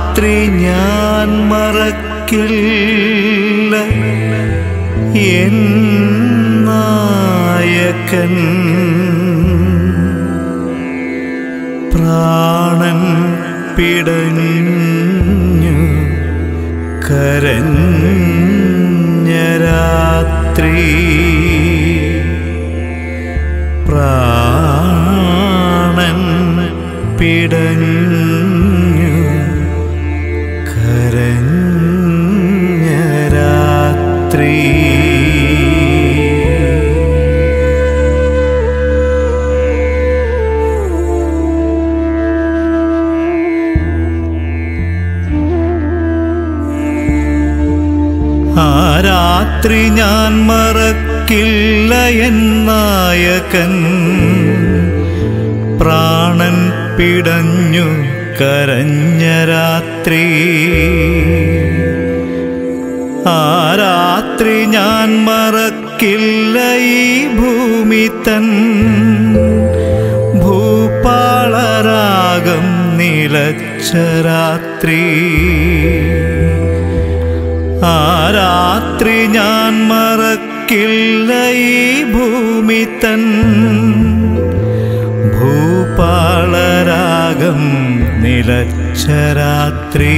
രാത്രി ഞാൻ മറക്കില്ല എൻ നായകൻ പ്രാണൻ പിടഞ്ഞു കരഞ്ഞ രാത്രി പ്രാണൻ പിടഞ്ഞു കരഞ്ഞ രാത്രി ആ രാത്രി ഞാൻ മറക്കില്ല എന്നായകൻ പ്രാണൻ പിടഞ്ഞു കരഞ്ഞ രാത്രി ആ രാത്രി ഞാൻ മറക്കില്ല ഈ ഭൂമി തൻ ഭൂപാളരാഗം നിലച്ച രാത്രി ആ രാത്രി ഞാൻ മറക്കില്ല ഈ ഭൂമി തൻ ഭൂപാളരാഗം നിലച്ച രാത്രി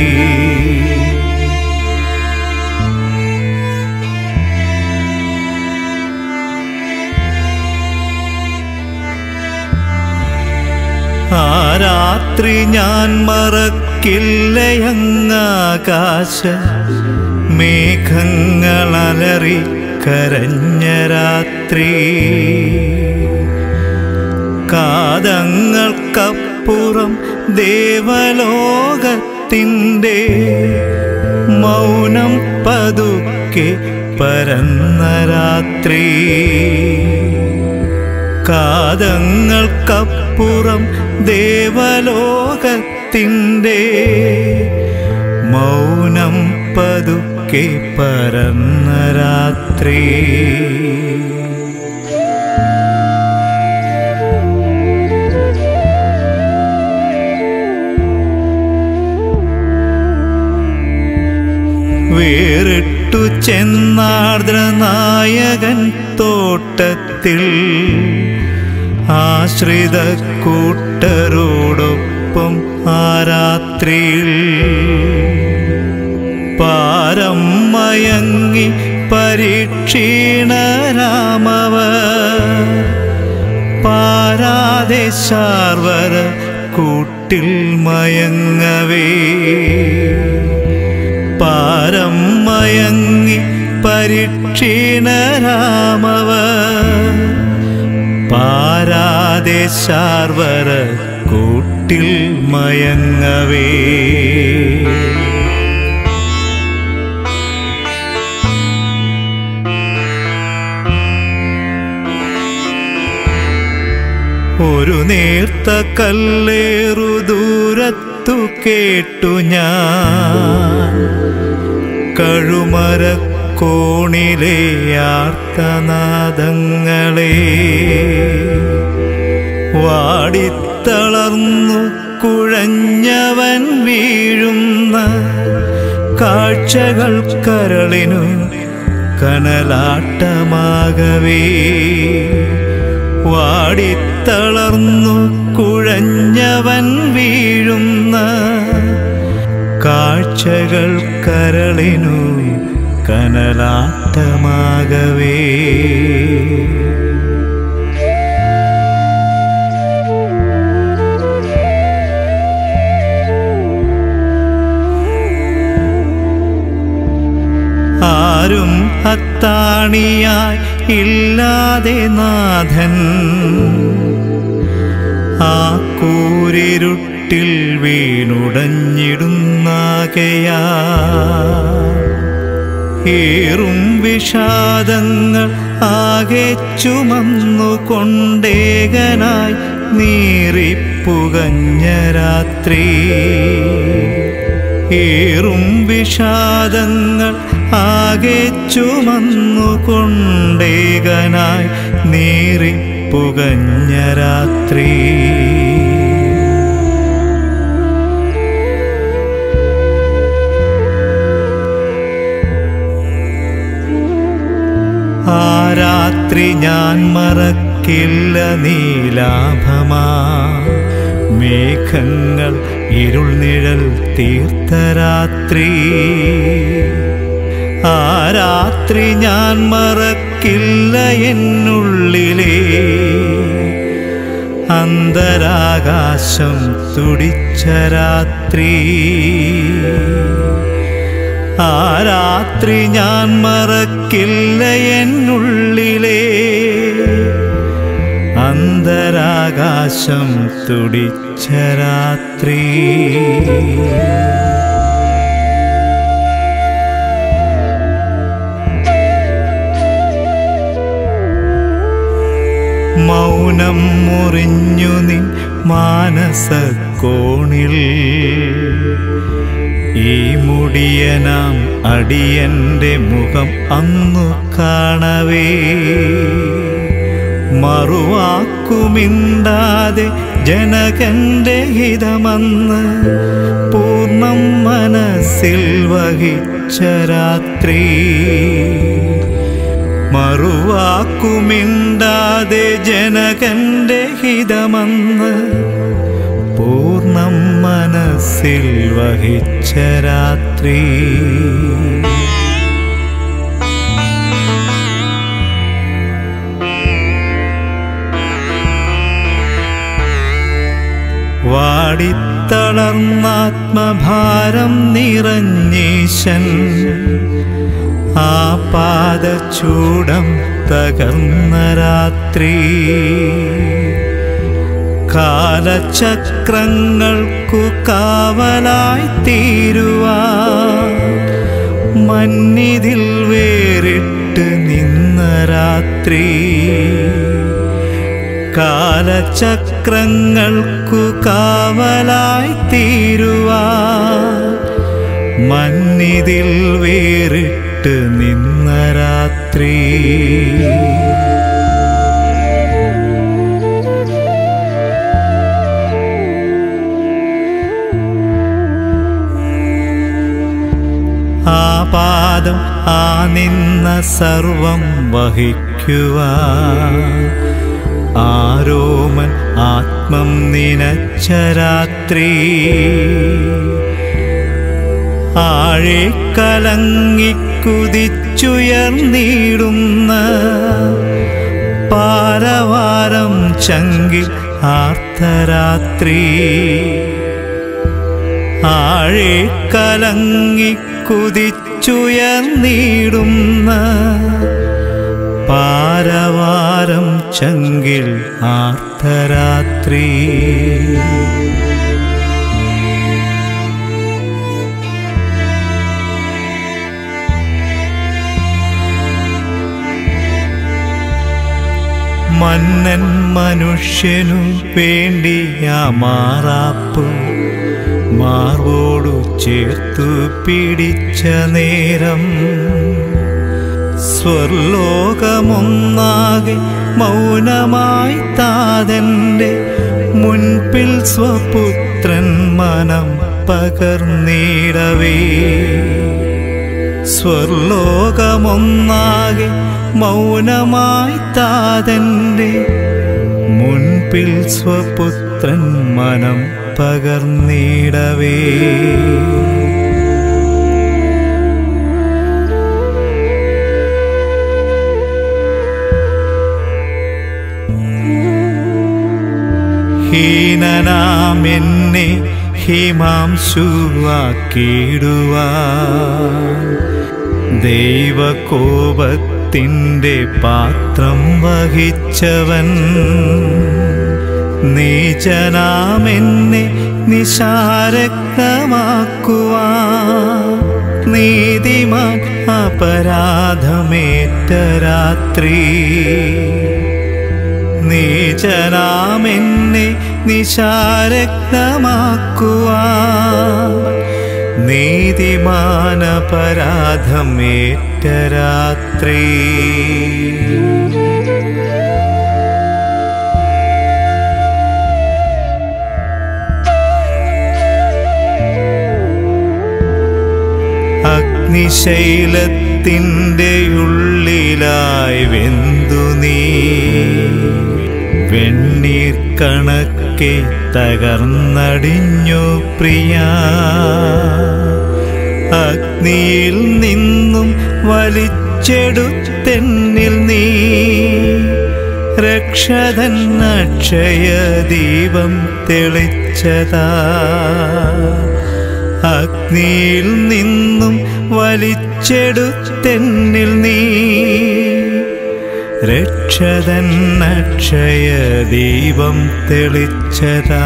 ആ രാത്രി ഞാൻ മറക്കില്ലയങ്ങാകാശ മേഘങ്ങളലറി കരഞ്ഞ രാത്രി കാതങ്ങൾക്കപ്പുറം ദേവലോകത്തിൻ്റെ മൗനം പതുക്കെ പരന്ന രാത്രി കാതങ്ങൾക്കപ്പുറം ദേവലോകത്തിൻ്റെ മൗനം പതുക്കെ പരന്ന രാത്രി വേറിട്ടു ചെന്നാർദ്ര നായകൻ തോട്ടത്തിൽ ആശ്രിത കൂട്ടരോടൊപ്പം ആ രാത്രിയിൽ പാരം മയങ്ങി പരീക്ഷീണരാമവ പാരാതെ ശാർവര കൂട്ടിൽ മയങ്ങവേ പാരം മയങ്ങി പരീക്ഷീണരാമവ പാരാതെ ശാർവര കൂട്ടിൽ മയങ്ങവേ ഒരു നേർത്ത കല്ലേറു ദൂരത്തു കേട്ടു ഞാൻ കഴുമര കോണിലെ ആർത്തനാദങ്ങളെ വാടിത്തളർന്നു കുഴഞ്ഞവൻ വീഴുന്ന കാഴ്ചകൾ കരളിനു കനലാട്ടമാകവേ വാടിത്തളർന്നു കുഴഞ്ഞവൻ വീഴുന്ന കാഴ്ചകൾ കരളിനു കനലാട്ടമാകവേ ആരും അത്താണിയായി ഇല്ലാതെ നാഥൻ ആ കൂരിരുട്ടിൽ വീണുടഞ്ഞിടുന്നാകയാ ഏറും വിഷാദങ്ങൾ ആകെ ചുമന്നു കൊണ്ടേകനായി നീറിപ്പുകഞ്ഞ രാത്രി ഏറും വിഷാദങ്ങൾ ആകെ ചുമന്നു കൊണ്ടേകനായി നീറിപ്പുകഞ്ഞ രാത്രി ഞാൻ മറക്കില്ല നീലാഭമാ മേഘങ്ങൾ ഇരുൾ നിഴൽ തീർത്ത രാത്രി ആ രാത്രി ഞാൻ മറക്കില്ല എന്നുള്ളിലേ അന്തരാകാശം തുടിച്ച രാത്രി ആ രാത്രി ഞാൻ മറക്കില്ല എന്നുള്ളിലേ അന്തരാകാശം തുടിച്ച രാത്രി മൗനം മുറിഞ്ഞു നിൻ മാനസക്കോണിൽ ഈ മുടിയനാം അടിയന്റെ മുഖം അന്നു കാണവേ മറുവാക്കുമിണ്ടാതെ ജനകന്റെ ഹിതമന്ന് പൂർണ്ണം മനസ്സിൽ വഹിച്ച രാത്രി മറുവാക്കുമിണ്ടാതെ ജനകന്റെ ഹിതമന്ന് പൂർണ്ണം മനസ്സിൽ വഹിച്ച രാത്രി വാടിത്തളർന്നാത്മഭാരം നിറഞ്ഞീശൻ ആ പാദചൂടം തകർന്ന രാത്രി കാലചക്രങ്ങൾക്കു കാവലായി തീരുവാ മന്നിതിൽ വേറിട്ട് നിന്ന രാത്രി കാലചക്രങ്ങൾക്കു കാവലായി തീരുവാ മന്നിതിൽ വേറിട്ട് നിന്ന രാത്രി ആ പാദം ആ നിന്ന സർവം വഹിക്കുവാ ആരോമൻ ആത്മം നിനച്ച രാത്രി ആഴെ കലങ്ങിക്കുതിച്ചുയർന്നിടുന്ന പാരവാരം ചങ്കിൽ ആർത്തരാത്രി ആഴെ കലങ്ങിക്കുതിച്ചുയർന്നിടുന്ന പാരവാരം ചങ്കിൽ ആർത്തരാത്രി മന്നൻ മനുഷ്യനു വേണ്ടി ആ മാറാപ്പ് മാർവോടു ചേർത്തു പിടിച്ച നേരം സ്വർലോകമൊന്നാകെ മൗനമായി താതന്റെ മുൻപിൽ സ്വപുത്രൻ മനം പകർന്നിടവേ സ്വർലോകമൊന്നാകെ മൗനമായി താതന്റെ മുൻപിൽ സ്വപുത്രൻ മനം പകർന്നിടവേ ഹീനനാം എന്നെ ഹിമാംശുവാക്കിടുവാൻ ദൈവകോപത്തിൻ്റെ പാത്രം വഹിച്ചവൻ നീചനാം എന്നെ നിശാരക്തമാക്കുവാ നീതിമാൻ അപരാധമേറ്റ രാത്രി നീചനാമെന്നെ നിശാരക്തമാക്കുവാ നീതിമാനപരാധമേറ്റ രാത്രി അഗ്നിശൈലത്തിൻ്റെ ഉള്ളിലായി വെന്തു നീ വെണ്ണീർ കണക്കെ തകർന്നടിഞ്ഞു പ്രിയ അഗ്നിയിൽ നിന്നും വലിച്ചെടുത്തെന്നിൽ നീ രക്ഷതൻ അക്ഷയ ദീപം തെളിച്ചതാ അഗ്നിയിൽ നിന്നും വലിച്ചെടുത്തെന്നിൽ നീ രക്ഷതൻ അക്ഷയ ദീപം തെളിച്ചതാ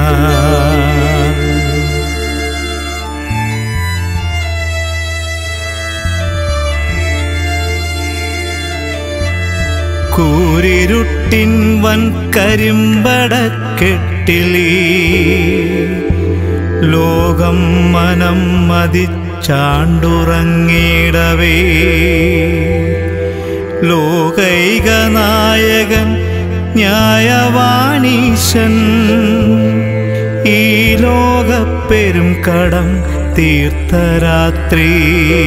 കൂരിരുട്ടിൻ വൻ കരിമ്പടക്കെട്ടിലീ ലോകം മനം മതിച്ചാണ്ടുറങ്ങിടവേ ലോകൈക നായകൻ ന്യായവാണീശൻ ഈ ലോകപ്പെരും കടം തീർത്ഥരാത്രി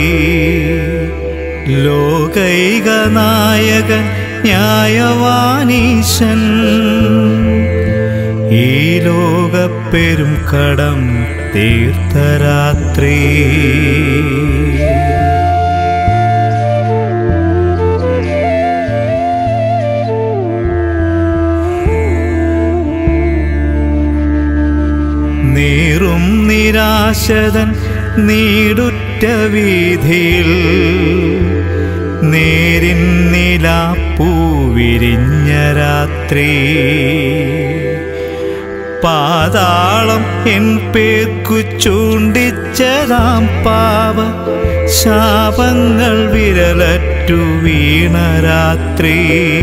ലോകൈക നായകൻ ന്യായവാനീശൻ ഈ ലോകപ്പെരും കടം തീർത്ഥരാത്രി നീറും നിരാശതൻ നീടുറ്റ വീതിയിൽ നേരിൻ നിലാപ്പൂവിരിഞ്ഞ രാത്രി പാതാളം എൻ പേർക്കു ചൂണ്ടിച്ചതാം പാവ ശാപങ്ങൾ വിരലറ്റു വീണ രാത്രി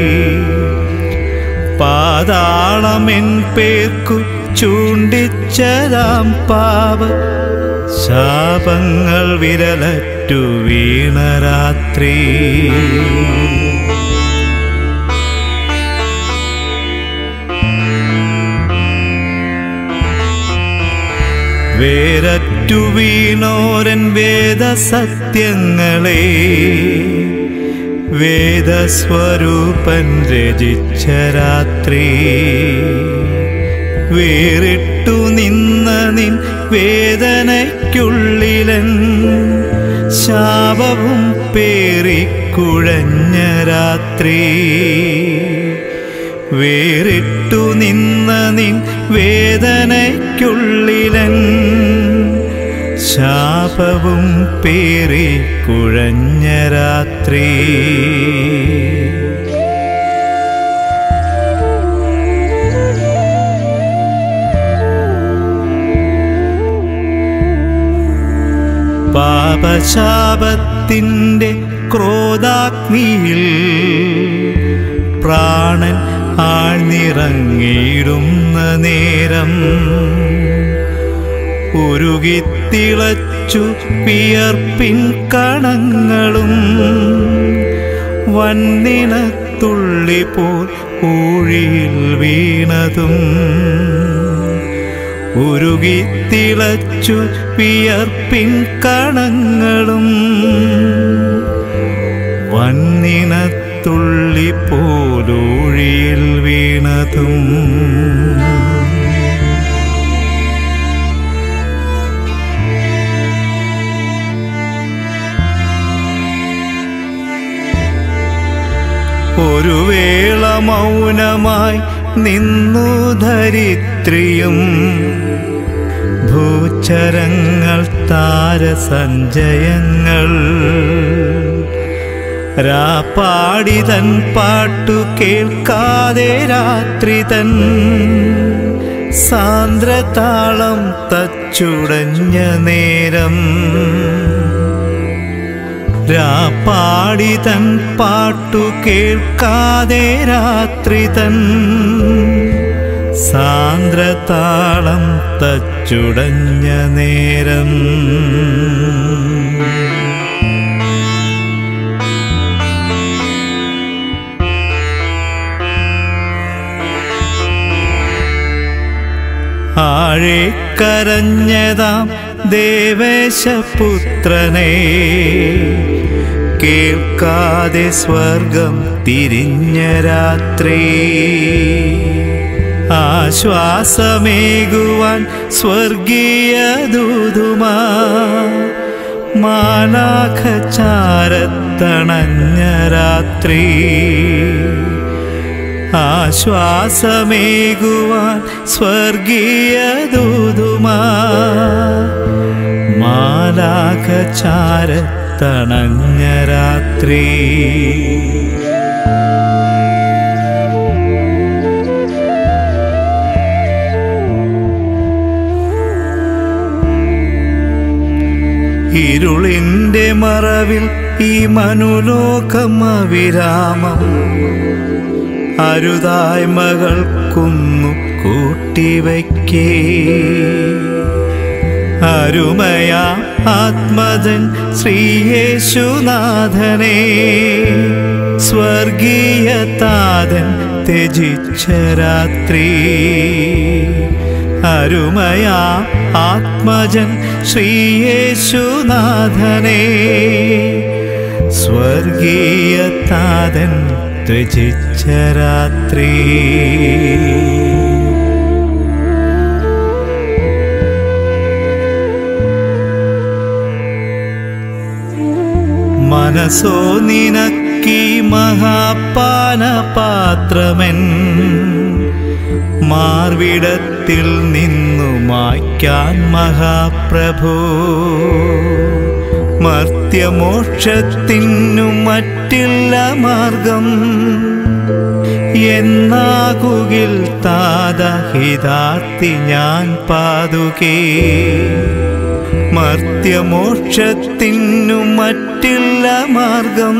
പാതാളമെൻ പേർക്കു ചൂണ്ടിച്ചതാം പാവ ശാപങ്ങൾ വിരലറ്റു വീണ രാത്രി വേരറ്റു വീണോരൻ വേദസത്യങ്ങളെ വേദസ്വരൂപൻ രചിച്ച രാത്രി വേറിട്ടു നിന്ന നിൻ വേദനയ്ക്കുള്ളിലൻ ശാപവും പേറിക്കുഴഞ്ഞ രാത്രി വേറിട്ടു നിന്ന നിൻ വേദനയ്ക്കുള്ളിലൻ ശാപവും പേറിക്കുഴഞ്ഞ രാത്രി പാപശാപത്തിൻ്റെ ക്രോധാഗ്നിയിൽ പ്രാണൻ ആഴ്ന്നിറങ്ങിയിടുന്ന നേരം ഉരുകിത്തിളച്ചു വിയർപ്പിൻ കണങ്ങളും വന്നിനത്തുള്ളി പോൽ ഊഴിയിൽ വീണതും ഉരുകിത്തിളച്ചു വിയർപ്പിൻ കണങ്ങളും വന്നിനത്തുള്ളി പോലൂഴിയിൽ വീണതും ഒരു വേള മൗനമായി നിന്നു ധരിത്രിയും ഭൂചരങ്ങൾ താരസഞ്ചയങ്ങൾ രാപ്പാടിതൻ പാട്ടു കേൾക്കാതെ രാത്രി തൻ സാന്ദ്രതാളം തച്ചുടഞ്ഞ നേരം രാപ്പാടി തൻ പാട്ടു കേൾക്കാതെ രാത്രി തൻ സാന്ദ്രതാളം തച്ചുടഞ്ഞ നേരം ആഴെ കരഞ്ഞതാം ദേവേശപുത്രനെ കേൾക്കാതെ സ്വർഗം തിരിഞ്ഞ രാത്രി ആശ്വാസമേകുവാൻ സ്വർഗീയ ദൂതുമാ മാലാഖ ചാരത്തണഞ്ഞ രാത്രി ആശ്വാസമേകുവാൻ സ്വർഗീയ ദൂതുമാ മാലാഖ ചാരത്തണഞ്ഞ രാത്രി ഇരുളിൻ്റെ മറവിൽ ഈ മനുലോകം അവിരാമം അരുതായ്മകൾക്കൊന്നു കൂട്ടിവയ്ക്കേ അരുമയാ ആത്മജൻ ശ്രീയേശുനാഥനെ സ്വർഗീയ താതൻ ത്യജിച്ച രാത്രി അരുമയാ ആത്മജൻ ശ്രീയേശുനാഥനെ സ്വർഗീയ താതൻ ത്യജിച്ച രാത്രി മനസ്സോ നിനക്കീ മഹാപാനപാത്രമെൻ മാർവിടത്തിൽ നിന്നു മായ്ക്കാൻ മഹാപ്രഭു മർത്യമോക്ഷത്തിനു മറ്റില്ല മാർഗം എന്നാകുകിൽ താതഹിതാർത്തി ഞാൻ പാതുകേ മർത്യമോക്ഷത്തിനു മറ്റില്ല മാർഗം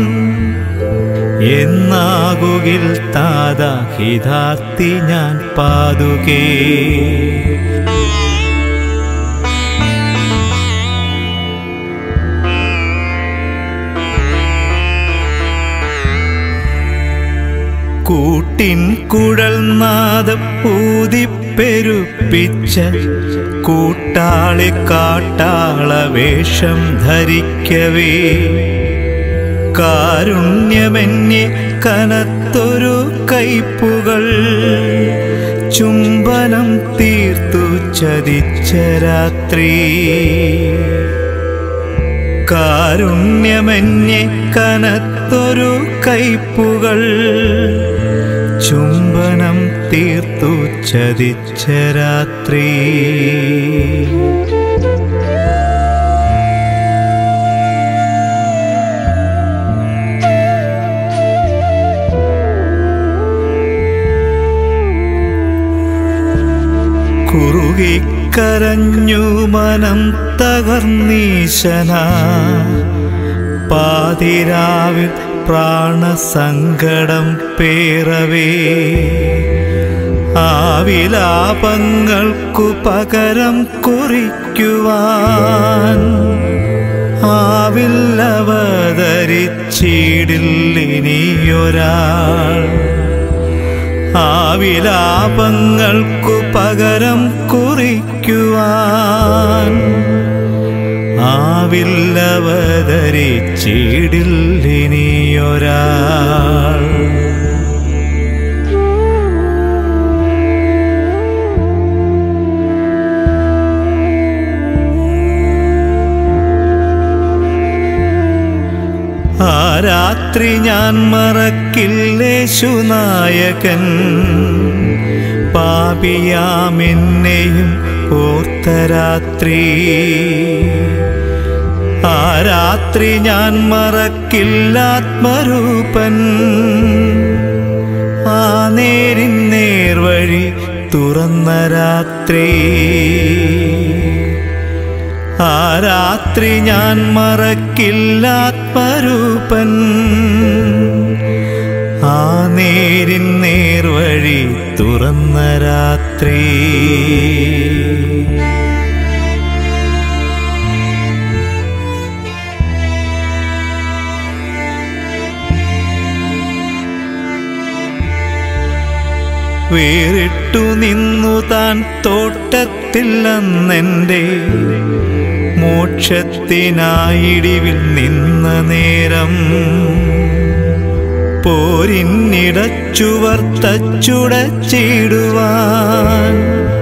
എന്നാകുകിൽ താതഹിതാർത്തി ഞാൻ പാതുകേ കൂട്ടിൻ കുഴൽ നാദം ഊതിപ്പെരുപ്പിച്ച കൂട്ടാളി കാട്ടാള വേഷം ധരിക്കവേ കാരുണ്യമെന്നെ കനത്തൊരു കൈപ്പുകൾ ചുംബനം തീർത്തു ചതിച്ച രാത്രി കാരുണ്യമെന്നെ കനത്തൊരു കൈപ്പുകൾ ചുംബനം തീർത്തു ചതിച്ച രാത്രി കുറുകിക്കരഞ്ഞു മനം തകർന്നീശന പാതിരാവിൽ പ്രാണസങ്കടം പേറവേ ആവിലാപങ്ങൾക്കു പകരം കുറിക്കുവാൻ ആവില്ലവതരിച്ചിടില്ലിനിയൊരാൾ ആവിലാപങ്ങൾക്കു പകരം കുറിക്കുവാൻ ആവില്ലവതരിച്ചിടില്ലിനിയൊരാൾ ആ രാത്രി ഞാൻ മറക്കില്ലേശുനായകൻ പാപിയാമെന്നെയും ഓർത്ത രാത്രി ആ രാത്രി ഞാൻ മറക്കില്ലാത്മരൂപൻ ആ നേരിൻ നേർവഴി തുറന്ന രാത്രി ആ രാത്രി ഞാൻ മറക്കില്ലാത്മരൂപൻ ആ നേരിൻ നേർവഴി തുറന്ന രാത്രി വേറിട്ടു നിന്നു താൻ തോട്ടത്തിൽ അന്നെൻ്റെ മോക്ഷത്തിനായിടിവിൽ നിന്ന നേരം പോരിന്നിടച്ചുവർ തച്ചുടച്ചിടുവാൻ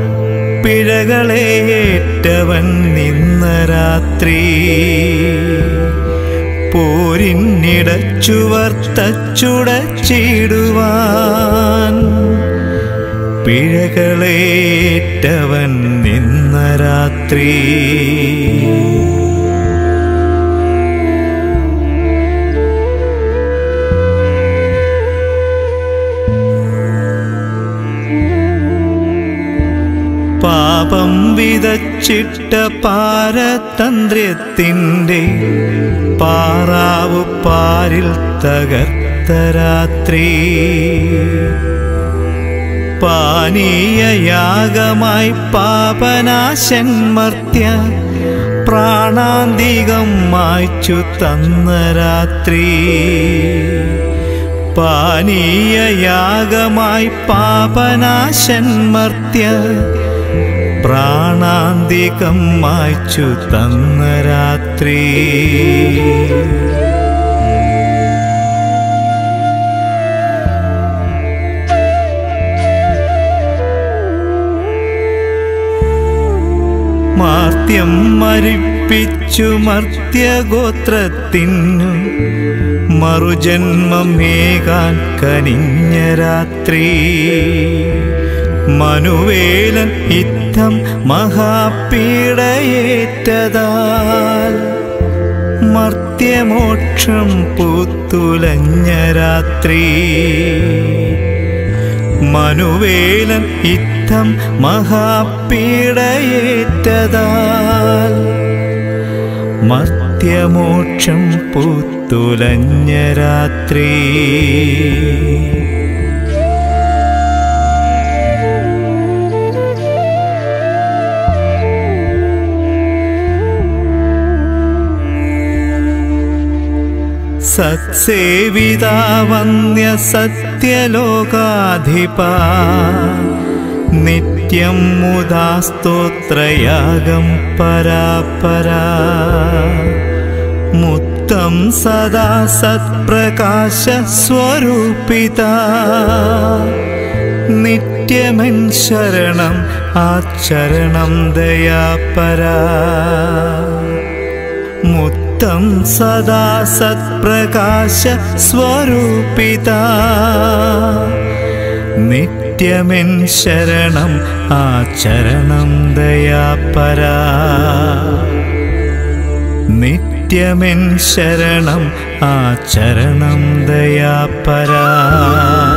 പിഴകളേറ്റവൻ നിന്ന രാത്രി പോരിന്നിടച്ചുവർ തച്ചുടച്ചിടുവാൻ പിഴകളേറ്റവൻ നിന്ന രാത്രി പാപം വിതച്ചിട്ട പാരതന്ത്ര്യത്തിൻ്റെ പാറാവു പാരിൽ തകർത്ത രാത്രി പാനീയയാഗമായി പാപനാശൻ മർത്യ പ്രാണാന്തികം മായ്ച്ചു തന്ന രാത്രി പാനീയയാഗമായി പാപനാശൻ മർത്യ പ്രാണാന്തികം മായ്ച്ചു തന്ന രാത്രി മാർത്യം മരിപ്പിച്ചു മർത്യഗോത്രത്തിനു മറുജന്മമേകാൻ കനിഞ്ഞ രാത്രി മനുവേലൻ ഇത്തം മഹാപീഡയേറ്റതാൽ മർത്യമോക്ഷം പൂത്തുലഞ്ഞ രാത്രി മനുവേലൻ ഇത്തം മഹാപീഡയേറ്റതാൽ മർത്യമോക്ഷം പൂത്തുലഞ്ഞ രാത്രി സത്സേവിതാവന്യ സത്യലോകാധിപ നിത്യം മുദാസ്തോത്രയാഗം പരാപരാ മുത്തം സദാ സത്പ്രകാശ സ്വരൂപിത നിത്യമൻ ശരണം ആചരണം ദയാപരാ മുത്തം സദാ സത്പ്രകാശ സ്വരൂപിത നിത്യമെൻ ശരണം ആചരണം ദയാപരാ നിത്യമെൻ ശരണം ആചരണം ദയാപരാ